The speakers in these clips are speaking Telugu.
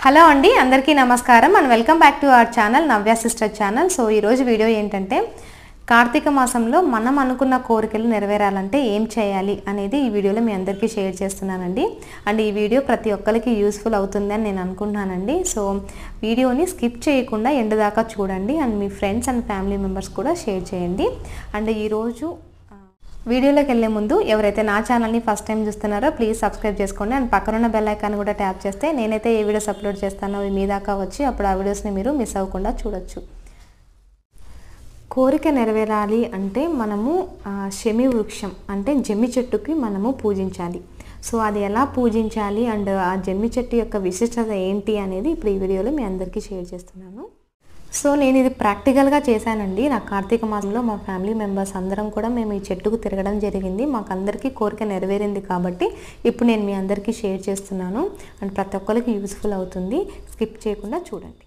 హలో అండి అందరికీ నమస్కారం and welcome back to our channel Navya sister channel so ఈరోజు వీడియో ఏంటంటే కార్తీక మాసంలో మనం అనుకున్న కోరికలు నెరవేరాలంటే ఏం చేయాలి అనేది ఈ వీడియోలో మీ అందరికీ షేర్ చేస్తున్నానండి అండ్ ఈ వీడియో ప్రతి ఒక్కరికి యూస్ఫుల్ అవుతుందని నేను అనుకుంటున్నానండి సో వీడియోని స్కిప్ చేయకుండా ఎండ్ దాకా చూడండి అండ్ మీ ఫ్రెండ్స్ అండ్ ఫ్యామిలీ మెంబర్స్ కూడా షేర్ చేయండి అండ్ ఈరోజు వీడియోలోకి వెళ్ళే ముందు ఎవరైతే నా ఛానల్ని ఫస్ట్ టైం చూస్తున్నారో ప్లీజ్ సబ్స్క్రైబ్ చేసుకోండి అండ్ పక్కనున్న బెల్ ఐకాన్ కూడా ట్యాప్ చేస్తే నేనైతే ఏ వీడియోస్ అప్లోడ్ చేస్తానో అవి మీ దాకా వచ్చి అప్పుడు ఆ వీడియోస్ని మీరు మిస్ అవ్వకుండా చూడొచ్చు కోరిక నెరవేరాలి అంటే మనము ఆ, శమి వృక్షం అంటే జమ్మి చెట్టుకి మనము పూజించాలి సో అది ఎలా పూజించాలి అండ్ ఆ జమ్మి చెట్టు యొక్క విశిష్టత ఏంటి అనేది ఇప్పుడు ఈ వీడియోలో మీ అందరికీ షేర్ చేస్తున్నాను సో నేను ఇది ప్రాక్టికల్గా చేశానండి నా కార్తీక మాసంలో మా ఫ్యామిలీ మెంబర్స్ అందరం కూడా మేము ఈ చెట్టుకు తిరగడం జరిగింది మాకు అందరికీ కోరిక నెరవేరింది కాబట్టి ఇప్పుడు నేను మీ అందరికీ షేర్ చేస్తున్నాను అండ్ ప్రతి ఒక్కరికి యూస్ఫుల్ అవుతుంది స్కిప్ చేయకుండా చూడండి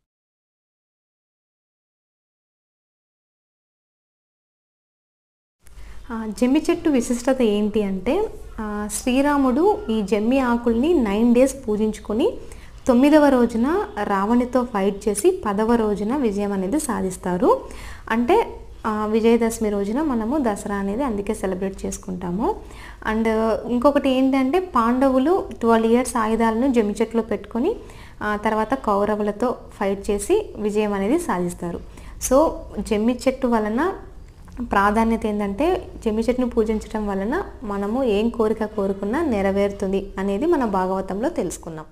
ఆ, జమ్మి చెట్టు విశిష్టత ఏంటి అంటే ఆ, శ్రీరాముడు ఈ జమ్మి ఆకుల్ని నైన్ డేస్ పూజించుకొని తొమ్మిదవ రోజున రావణితో ఫైట్ చేసి పదవ రోజున విజయం అనేది సాధిస్తారు అంటే ఆ, విజయదశమి రోజున మనము దసరా అనేది అందుకే సెలబ్రేట్ చేసుకుంటాము అండ్ ఇంకొకటి ఏంటంటే పాండవులు ట్వెల్వ్ ఇయర్స్ ఆయుధాలను జమ్మి చెట్టులో పెట్టుకొని ఆ, తర్వాత కౌరవులతో ఫైట్ చేసి విజయం అనేది సాధిస్తారు సో జమ్మి చెట్టు వలన ప్రాధాన్యత ఏంటంటే జమ్మి చెట్టును పూజించడం వలన మనము ఏం కోరిక కోరుకున్నా నెరవేరుతుంది అనేది మన భాగవతంలో తెలుసుకున్నాం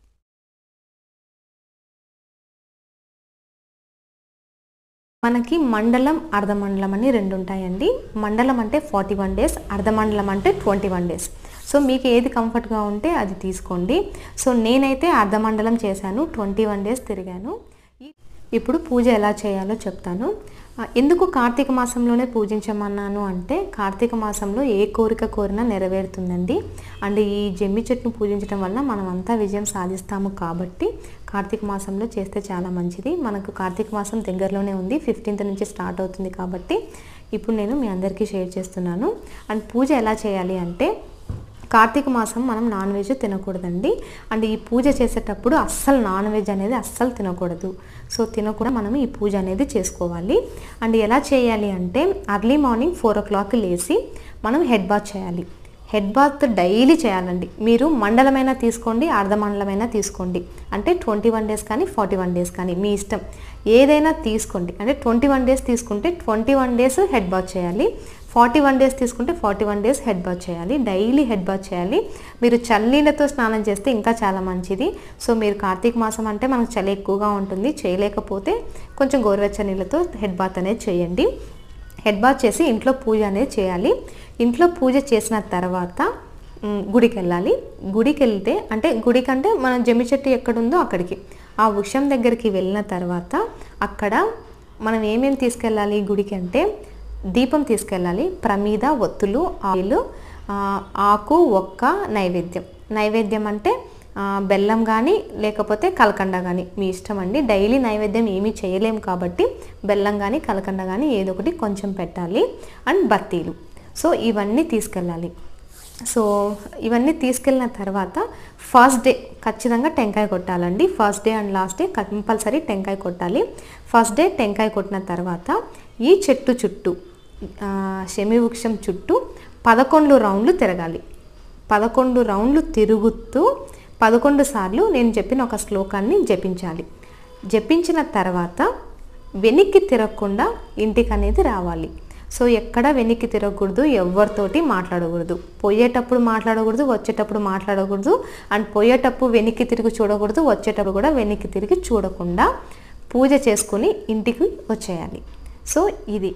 మనకి మండలం అర్ధమండలం అని రెండు ఉంటాయండి మండలం అంటే ఫార్టీ వన్ డేస్ అర్ధమండలం అంటే ట్వంటీ వన్ డేస్ సో మీకు ఏది కంఫర్ట్గా ఉంటే అది తీసుకోండి సో నేనైతే అర్ధమండలం చేశాను ట్వంటీ వన్ డేస్ తిరిగాను ఈ- ఇప్పుడు పూజ ఎలా చేయాలో చెప్తాను ఆ, ఎందుకు కార్తీక మాసంలోనే పూజించమన్నాను అంటే కార్తీక మాసంలో ఏ కోరిక కోరినా నెరవేరుతుందండి అండ్ ఈ జమ్మి చెట్టును పూజించడం వల్ల మనం అంతా విజయం సాధిస్తాము కాబట్టి కార్తీక మాసంలో చేస్తే చాలా మంచిది మనకు కార్తీక మాసం దగ్గరలోనే ఉంది ఫిఫ్టీన్త్ నుంచి స్టార్ట్ అవుతుంది కాబట్టి ఇప్పుడు నేను మీ అందరికీ షేర్ చేస్తున్నాను అండ్ పూజ ఎలా చేయాలి అంటే కార్తీక మాసం మనం నాన్ వెజ్ తినకూడదండి అండ్ ఈ పూజ చేసేటప్పుడు అస్సలు నాన్ వెజ్ అనేది అస్సలు తినకూడదు సో తినకుండా మనం ఈ పూజ అనేది చేసుకోవాలి అండ్ ఎలా చేయాలి అంటే early morning four o'clock లేచి మనం హెడ్ బాత్ చేయాలి హెడ్ బాత్ డైలీ చేయాలండి మీరు మండలమైనా తీసుకోండి అర్ధ మండలమైనా తీసుకోండి అంటే ట్వంటీ వన్ డేస్ కానీ ఫార్టీ వన్ డేస్ కానీ మీ ఇష్టం ఏదైనా తీసుకోండి అంటే ట్వంటీ వన్ డేస్ తీసుకుంటే twenty one days head bath చేయాలి ఫార్టీ వన్ డేస్ తీసుకుంటే forty one days head bath చేయాలి డైలీ హెడ్ బాత్ చేయాలి మీరు చల్లనీళ్ళతో స్నానం చేస్తే ఇంకా చాలా మంచిది సో మీరు కార్తీక మాసం అంటే మనకు చలి ఎక్కువగా ఉంటుంది చేయలేకపోతే కొంచెం గోరువెచ్చని నీళ్ళతో హెడ్ బాత్ అనేది చేయండి హెడ్ బాత్ చేసి ఇంట్లో పూజ అనేది చేయాలి ఇంట్లో పూజ చేసిన తర్వాత మ్, గుడికి వెళ్ళాలి గుడికి వెళ్తే అంటే గుడికి అంటే మన జమ్మి చెట్టు ఎక్కడుందో అక్కడికి ఆ వృక్షం దగ్గరికి వెళ్ళిన తర్వాత అక్కడ మనం ఏమేమి తీసుకెళ్ళాలి గుడికి అంటే దీపం తీసుకెళ్ళాలి ప్రమీద ఒత్తులు ఆయిల్ ఆ, ఆకు ఒక్క నైవేద్యం నైవేద్యం అంటే ఆ, బెల్లం కానీ లేకపోతే కలకండ కానీ మీ ఇష్టం అండి డైలీ నైవేద్యం ఏమీ చేయలేం కాబట్టి బెల్లం కానీ కలకండ కానీ ఏదో ఒకటి కొంచెం పెట్టాలి అండ్ బత్తీలు సో ఇవన్నీ తీసుకెళ్ళాలి సో ఇవన్నీ తీసుకెళ్ళిన తర్వాత ఫస్ట్ డే ఖచ్చితంగా టెంకాయ కొట్టాలండి first day and last day compulsory టెంకాయ కొట్టాలి ఫస్ట్ డే టెంకాయ కొట్టిన తర్వాత ఈ చెట్టు చుట్టూ ఆ, శమి వృక్షం చుట్టూ పదకొండు రౌండ్లు తిరగాలి పదకొండు రౌండ్లు తిరుగుతూ పదకొండు సార్లు నేను చెప్పిన ఒక శ్లోకాన్ని జపించాలి జపించిన తర్వాత వెనక్కి తిరగకుండా ఇంటికి అనేది రావాలి సో ఎక్కడ వెనక్కి తిరగకూడదు ఎవరితోటి మాట్లాడకూడదు పోయేటప్పుడు మాట్లాడకూడదు వచ్చేటప్పుడు మాట్లాడకూడదు అండ్ పోయేటప్పుడు వెనక్కి తిరిగి చూడకూడదు వచ్చేటప్పుడు కూడా వెనక్కి తిరిగి చూడకుండా పూజ చేసుకుని ఇంటికి వచ్చేయాలి సో ఇది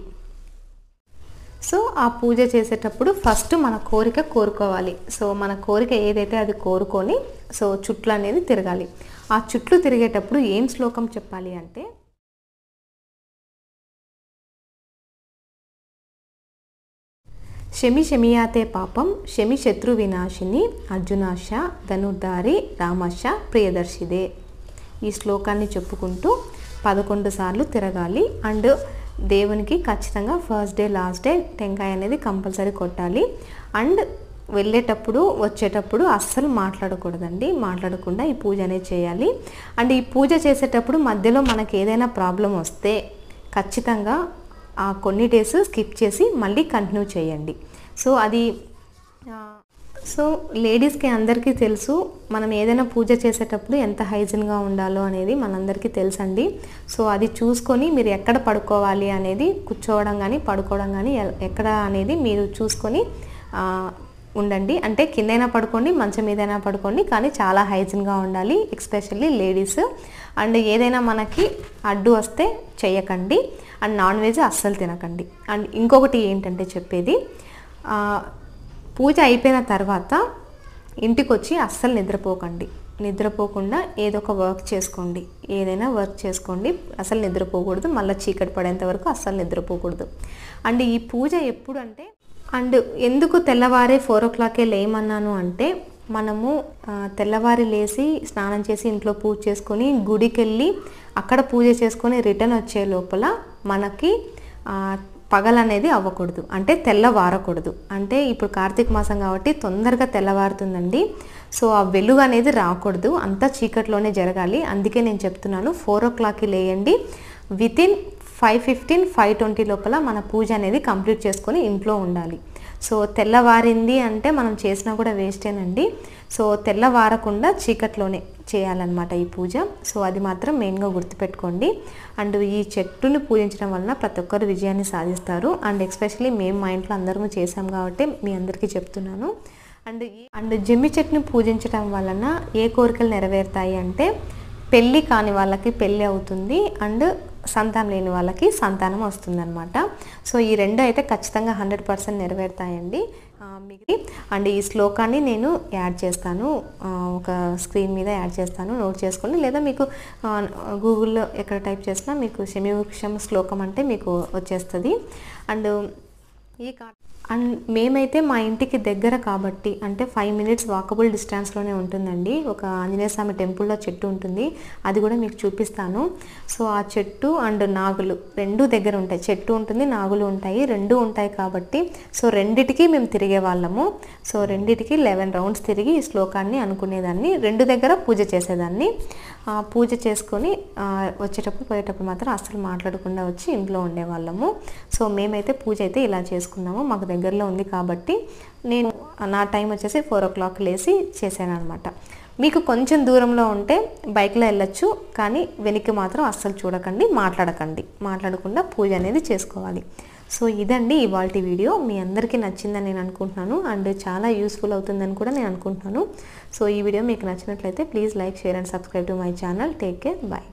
సో ఆ పూజ చేసేటప్పుడు ఫస్ట్ మన కోరిక కోరుకోవాలి సో మన కోరిక ఏదైతే అది కోరుకొని సో చుట్లు అనేది తిరగాలి ఆ చుట్లు తిరిగేటప్పుడు ఏం శ్లోకం చెప్పాలి అంటే శమి శమియాతే పాపం శమి శత్రు వినాశిని అర్జునాశ ధనుర్ధారి రామశ ప్రియదర్శిదే ఈ శ్లోకాన్ని చెప్పుకుంటూ పదకొండు సార్లు తిరగాలి అండ్ దేవునికి ఖచ్చితంగా ఫస్ట్ డే లాస్ట్ డే టెంకాయ అనేది కంపల్సరీ కొట్టాలి అండ్ వెళ్ళేటప్పుడు వచ్చేటప్పుడు అస్సలు మాట్లాడకూడదండి మాట్లాడకుండా ఈ పూజ అనేది చేయాలి అండ్ ఈ పూజ చేసేటప్పుడు మధ్యలో మనకి ఏదైనా ప్రాబ్లం వస్తే ఖచ్చితంగా ఆ కొన్ని డేస్ స్కిప్ చేసి మళ్ళీ కంటిన్యూ చేయండి సో అది ఆ, సో లేడీస్కి అందరికీ తెలుసు మనం ఏదైనా పూజ చేసేటప్పుడు ఎంత హైజీన్గా ఉండాలో అనేది మనందరికీ తెలుసండి సో అది చూసుకొని మీరు ఎక్కడ పడుకోవాలి అనేది కూర్చోవడం కానీ పడుకోవడం కానీ ఎ- ఎక్కడ అనేది మీరు చూసుకొని ఆ, ఉండండి అంటే కిందైనా పడుకోండి మంచం మీదైనా పడుకోండి కానీ చాలా హైజీన్గా ఉండాలి ఎక్స్పెషల్లీ లేడీస్ అండ్ ఏదైనా మనకి అడ్డు వస్తే చేయకండి అండ్ నాన్ వెజ్ అస్సలు తినకండి అండ్ ఇంకొకటి ఏంటంటే చెప్పేది ఆ, పూజ అయిపోయిన తర్వాత ఇంటికి వచ్చి అస్సలు నిద్రపోకండి నిద్రపోకుండా ఏదో ఒక వర్క్ చేసుకోండి ఏదైనా వర్క్ చేసుకోండి అసలు నిద్రపోకూడదు మళ్ళీ చీకటి పడేంత వరకు అస్సలు నిద్రపోకూడదు అండ్ ఈ పూజ ఎప్పుడు అంటే అండ్ ఎందుకు తెల్లవారే ఫోర్ ఓ క్లాకే లేమన్నాను అంటే మనము ఆ, తెల్లవారి లేచి స్నానం చేసి ఇంట్లో పూజ చేసుకొని గుడికి వెళ్ళి అక్కడ పూజ చేసుకొని రిటర్న్ వచ్చే లోపల మనకి ఆ, పగలనేది అవ్వకూడదు అంటే తెల్లవారకూడదు అంటే ఇప్పుడు కార్తీక మాసం కాబట్టి తొందరగా తెల్లవారుతుందండి సో ఆ వెలుగు అనేది రాకూడదు అంతా చీకట్లోనే జరగాలి అందుకే నేను చెప్తున్నాను ఫోర్ ఓ క్లాక్కి లేయండి within five fifteen five twenty లోపల మన పూజ అనేది కంప్లీట్ చేసుకొని ఇంట్లో ఉండాలి సో తెల్లవారింది అంటే మనం చేసినా కూడా వేస్టేనండి సో తెల్లవారకుండా చీకట్లోనే చేయాలన్నమాట ఈ పూజ సో అది మాత్రం మెయిన్గా గుర్తుపెట్టుకోండి అండ్ ఈ చెట్టుని పూజించడం వలన ప్రతి ఒక్కరు విజయాన్ని సాధిస్తారు అండ్ ఎస్పెషల్లీ మేము మా ఇంట్లో అందరము చేసాం కాబట్టి మీ అందరికీ చెప్తున్నాను అండ్ ఈ- అండ్ జమ్మి చెట్టుని పూజించడం వలన ఏ కోరికలు నెరవేరుతాయి అంటే పెళ్ళి కాని వాళ్ళకి పెళ్ళి అవుతుంది అండ్ సంతానం లేని వాళ్ళకి సంతానం వస్తుందన్నమాట సో ఈ రెండు అయితే ఖచ్చితంగా హండ్రెడ్ పర్సెంట్ నెరవేరుతాయండి ఆ, మీకు అండ్ ఈ శ్లోకాన్ని నేను యాడ్ చేస్తాను ఆ, ఒక స్క్రీన్ మీద యాడ్ చేస్తాను నోట్ చేసుకోండి లేదా మీకు ఆ, గూగుల్లో ఎక్కడ టైప్ చేసినా మీకు శమివృక్షం శ్లోకం అంటే మీకు వచ్చేస్తుంది అండ్ ఈ కా అండ్ మేమైతే మా ఇంటికి దగ్గర కాబట్టి అంటే ఫైవ్ మినిట్స్ వాకబుల్ డిస్టెన్స్లోనే ఉంటుందండి ఒక ఆంజనేయ స్వామి టెంపుల్లో చెట్టు ఉంటుంది అది కూడా మీకు చూపిస్తాను సో ఆ చెట్టు అండ్ నాగులు రెండు దగ్గర ఉంటాయి చెట్టు ఉంటుంది నాగులు ఉంటాయి రెండు ఉంటాయి కాబట్టి సో రెండిటికి మేము తిరిగే వాళ్ళము సో రెండిటికి లెవెన్ రౌండ్స్ తిరిగి ఈ శ్లోకాన్ని అనుకునేదాన్ని రెండు దగ్గర పూజ చేసేదాన్ని ఆ, పూజ చేసుకొని ఆ, వచ్చేటప్పుడు పోయేటప్పుడు మాత్రం అస్సలు మాట్లాడకుండా వచ్చి ఇంట్లో ఉండేవాళ్ళము సో మేమైతే పూజ అయితే ఇలా చేసుకున్నాము మాకు దగ్గరలో ఉంది కాబట్టి నేను నా టైం వచ్చేసి ఫోర్ ఓ క్లాక్ లేసి చేశాను అనమాట మీకు కొంచెం దూరంలో ఉంటే బైక్లో వెళ్ళొచ్చు కానీ వెనక్కి మాత్రం అస్సలు చూడకండి మాట్లాడకండి మాట్లాడకుండా పూజ అనేది చేసుకోవాలి సో ఇదండి ఇవాళ వీడియో మీ అందరికీ నచ్చిందని నేను అనుకుంటున్నాను అండ్ చాలా యూస్ఫుల్ అవుతుందని కూడా నేను అనుకుంటున్నాను సో ఈ వీడియో మీకు నచ్చినట్లయితే please like share and subscribe to my channel take care bye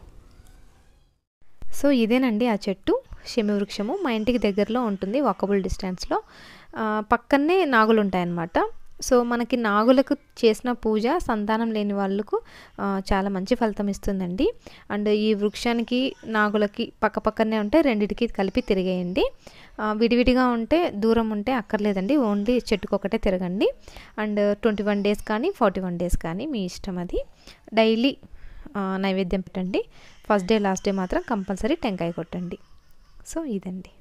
so ఇదేనండి ఆ చెట్టు షమి వృక్షము మా ఇంటికి దగ్గరలో ఉంటుంది వాకబుల్ డిస్టెన్స్లో ఆ, పక్కనే నాగులు ఉంటాయన్నమాట సో మనకి నాగులకు చేసిన పూజ సంతానం లేని వాళ్ళకు ఆ, చాలా మంచి ఫలితం ఇస్తుందండి అండ్ ఈ వృక్షానికి నాగులకి పక్క పక్కనే ఉంటే రెండిటికి కలిపి తిరిగేయండి ఆ, విడివిడిగా ఉంటే దూరం ఉంటే అక్కర్లేదండి ఓన్లీ చెట్టుకు ఒకటే తిరగండి అండ్ ట్వంటీ వన్ డేస్ కానీ ఫార్టీ వన్ డేస్ కానీ మీ ఇష్టం అది డైలీ ఆ, నైవేద్యం పెట్టండి ఫస్ట్ డే లాస్ట్ డే మాత్రం కంపల్సరీ టెంకాయ కొట్టండి సో ఇదండి